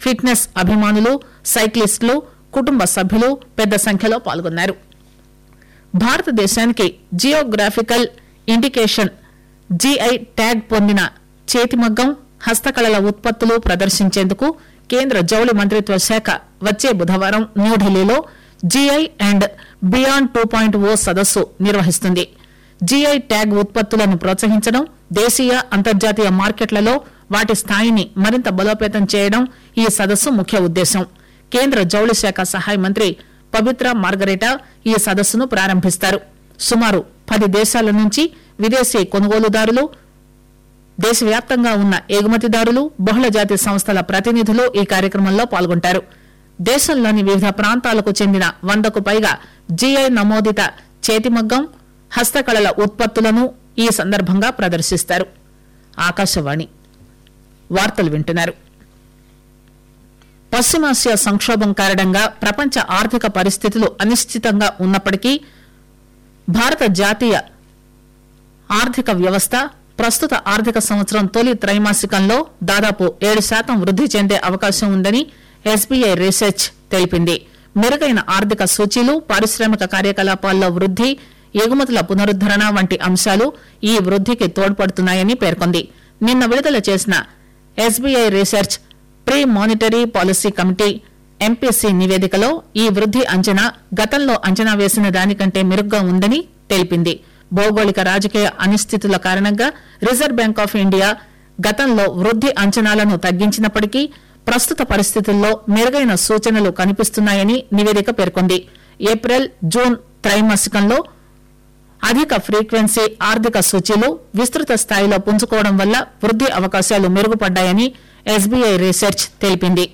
fitness అభిమానులు సైక్లిస్టులు కుటుంబ సభ్యులు పెద్ద సంఖ్యలో పాల్గొన్నారు భారతదేశానికి జియోగ్రాఫికల్ ఇండికేషన్ జీఐ ట్యాగ్ పొందిన చేతిమగ్గం హస్తకళల ఉత్పత్తులు ప్రదర్శించేందుకు కేంద్ర జౌళి మంత్రిత్వ శాఖ వచ్చే బుధవారం న్యూఢిల్లీలో GI and beyond two point O సదస్సు నిర్వహిస్తుంది జీఐ ట్యాగ్ ఉత్పత్తులను ప్రోత్సహించడం దేశీయ అంతర్జాతీయ మార్కెట్లలో వాటి స్థాయిని మరింత బలోపేతం చేయడం ఈ సదస్సు ముఖ్య ఉద్దేశం కేంద్ర జౌళి శాఖ సహాయ మంత్రి పవిత్ర మార్గరేటా ఈ సదస్సును ప్రారంభిస్తారు సుమారు పది దేశాల నుంచి విదేశీ కొనుగోలుదారులు దేశవ్యాప్తంగా ఉన్న ఎగుమతిదారులు బహుళజాతి సంస్థల ప్రతినిధులు ఈ కార్యక్రమంలో పాల్గొంటారు దేశంలోని వివిధ ప్రాంతాలకు చెందిన వందకు పైగా జీఐ నమోదిత చేతిమగ్గం హస్తకళల ఉత్పత్తులను ఈ సందర్భంగా ప్రదర్శిస్తారు ఆకాశవాణి వార్తలు వింటున్నారు పశ్చిమాసియా సంక్షోభం కారణంగా ప్రపంచ ఆర్థిక పరిస్థితులు అనిశ్చితంగా ఉన్నప్పటికీ భారత జాతీయ ఆర్థిక వ్యవస్థ ప్రస్తుత ఆర్థిక సంవత్సరం తొలి త్రైమాసికంలో దాదాపు ఏడు శాతం వృద్ది చెందే అవకాశం ఉందని ఎస్బీఐ రీసెర్చ్ తెలిపింది మెరుగైన ఆర్థిక సూచీలు పారిశ్రామిక కార్యకలాపాల్లో వృద్ది ఎగుమతుల పునరుద్దరణ వంటి అంశాలు ఈ వృద్దికి తోడ్పడుతున్నాయని పేర్కొంది నిన్న విడుదల చేసిన SBI research pre monetary policy committee MPC నివేదికలో ఈ వృద్ది అంచనా గతంలో అంచనా వేసిన దానికంటే మెరుగ్గా ఉందని తెలిపింది భౌగోళిక రాజకీయ అనిశ్చితుల కారణంగా రిజర్వ్ బ్యాంక్ ఆఫ్ ఇండియా గతంలో వృద్ది అంచనాలను తగ్గించినప్పటికీ ప్రస్తుత పరిస్థితుల్లో మెరుగైన సూచనలు కనిపిస్తున్నాయని నివేదిక పేర్కొంది ఏప్రిల్ జూన్ త్రైమాసికంలో అధిక ఫ్రీక్వెన్సీ ఆర్థిక సూచీలు విస్తృత స్థాయిలో పుంజుకోవడం వల్ల వృద్ది అవకాశాలు మెరుగుపడ్డాయని ఎస్బీఐ రీసెర్చ్ తెలిపింది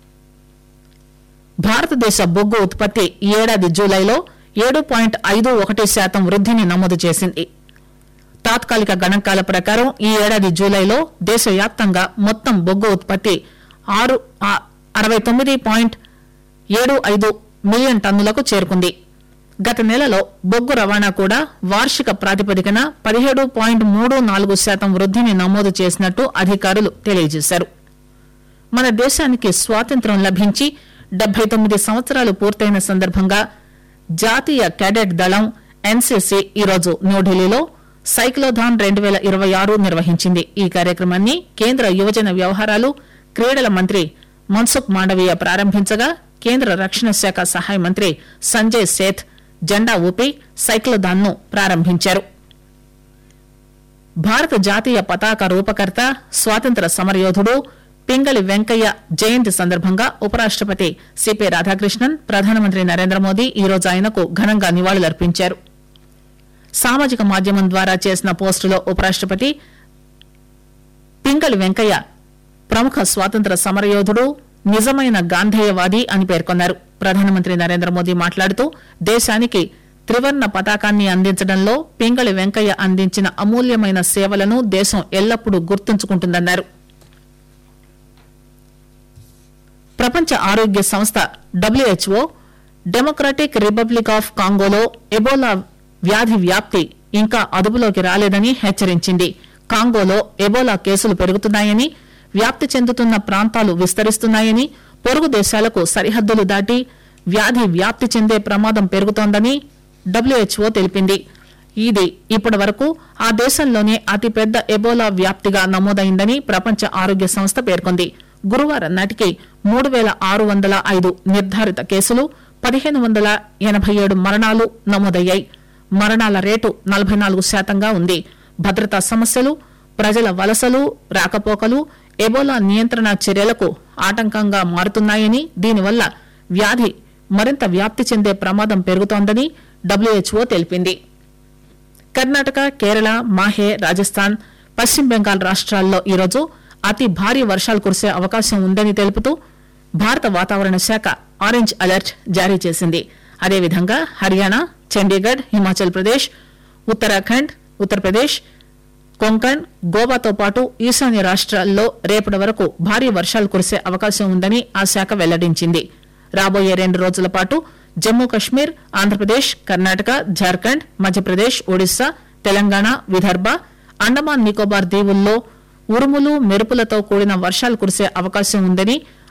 భారతదేశ బొగ్గు ఉత్పత్తి ఈ ఏడాది జూలైలో ఏడు పాయింట్ ఐదు ఒకటి శాతం వృద్దిని నమోదు చేసింది తాత్కాలిక గణాంకాల ప్రకారం ఈ ఏడాది జూలైలో దేశవ్యాప్తంగా మొత్తం బొగ్గు ఉత్పత్తి ఆరు ఆ- అరవై తొమ్మిది పాయింట్ ఏడు ఐదు మిలియన్ టన్నులకు చేరుకుంది గత నెలలో బొగ్గు రవాణా కూడా వార్షిక ప్రాతిపదికన పదిహేడు పాయింట్ మూడు నాలుగు శాతం వృద్దిని నమోదు చేసినట్టు అధికారులు తెలియజేశారు మన దేశానికి స్వాతంత్ర్యం లభించి డెబ్బై తొమ్మిది సంవత్సరాలు పూర్తయిన సందర్భంగా జాతీయ కేడెట్ దళం ఎన్సీసీ ఈరోజు న్యూఢిల్లీలో సైక్లోథాన్ రెండు వేల ఇరవై ఆరు నిర్వహించింది ఈ కార్యక్రమాన్ని కేంద్ర యువజన వ్యవహారాలు క్రీడల మంత్రి మన్సుఖ్ మాండవీయ ప్రారంభించగా కేంద్ర రక్షణ శాఖ సహాయ మంత్రి సంజయ్ సేథ్ జెండా ఊపి సైక్లోథాన్ ను ప్రారంభించారు భారత జాతీయ పతాక రూపకర్త స్వాతంత్ర సమరయోధుడు పింగళి వెంకయ్య జయంతి సందర్భంగా ఉపరాష్టపతి సిపి రాధాకృష్ణన్ ప్రధానమంత్రి నరేంద్ర మోదీ ఈరోజు ఆయనకు ఘనంగా నివాళులర్పించారు సామాజిక మాధ్యమం ద్వారా చేసిన పోస్టులో ఉపరాష్టపతి పింగళి వెంకయ్య ప్రముఖ స్వాతంత్ర సమరయోధుడు నిజమైన గాంధేయవాది అని పేర్కొన్నారు ప్రధానమంత్రి నరేంద్ర మోదీ మాట్లాడుతూ దేశానికి త్రివర్ణ పతాకాన్ని అందించడంలో పింగళి వెంకయ్య అందించిన అమూల్యమైన సేవలను దేశం ఎల్లప్పుడూ గుర్తుంచుకుంటుందన్నారు ప్రపంచ ఆరోగ్య సంస్థ డబ్ల్యూహెచ్ఓ డెమోక్రటిక్ రిపబ్లిక్ ఆఫ్ కాంగోలో ఎబోలా వ్యాధి వ్యాప్తి ఇంకా అదుపులోకి రాలేదని హెచ్చరించింది కాంగోలో ఎబోలా కేసులు పెరుగుతున్నాయని వ్యాప్తి చెందుతున్న ప్రాంతాలు విస్తరిస్తున్నాయని పొరుగు దేశాలకు సరిహద్దులు దాటి వ్యాధి వ్యాప్తి చెందే ప్రమాదం పెరుగుతోందని డబ్ల్యూహెచ్ఓ తెలిపింది ఇది ఇప్పటి వరకు ఆ దేశంలోనే అతిపెద్ద ఎబోలా వ్యాప్తిగా నమోదైందని ప్రపంచ ఆరోగ్య సంస్థ పేర్కొంది గురువారం నాటికి మూడు వేల ఆరు వందల ఐదు నిర్ధారిత కేసులు పదిహేను వందల ఎనభై ఏడు మరణాలు నమోదయ్యాయి మరణాల రేటు నలభై నాలుగు శాతంగా ఉంది భద్రతా సమస్యలు ప్రజల వలసలు రాకపోకలు ఎబోలా నియంత్రణ చర్యలకు ఆటంకంగా మారుతున్నాయని దీనివల్ల వ్యాధి మరింత వ్యాప్తి చెందే ప్రమాదం పెరుగుతోందని డబ్ల్యూహెచ్ఓ తెలిపింది కర్ణాటక కేరళ మాహే రాజస్థాన్ పశ్చిమ బెంగాల్ రాష్ట్రాల్లో ఈరోజు అతి భారీ వర్షాలు కురిసే అవకాశం ఉందని తెలుపుతూ భారత వాతావరణ శాఖ ఆరెంజ్ అలర్ట్ జారీ చేసింది అదేవిధంగా హర్యానా చండీగఢ్ హిమాచల్ ప్రదేశ్ ఉత్తరాఖండ్ ఉత్తరప్రదేశ్ కొంకణ్ గోవాతో పాటు ఈశాన్య రాష్ట్రాల్లో రేపటి వరకు భారీ వర్షాలు కురిసే అవకాశం ఉందని ఆ శాఖ వెల్లడించింది రాబోయే రెండు రోజుల పాటు జమ్మూ కశ్మీర్ ఆంధ్రప్రదేశ్ కర్ణాటక జార్ఖండ్ మధ్యప్రదేశ్ ఒడిశా తెలంగాణ విదర్భ అండమాన్ నికోబార్ దీవుల్లో ఉరుములు మెరుపులతో కూడిన వర్షాలు కురిసే అవకాశం ఉందని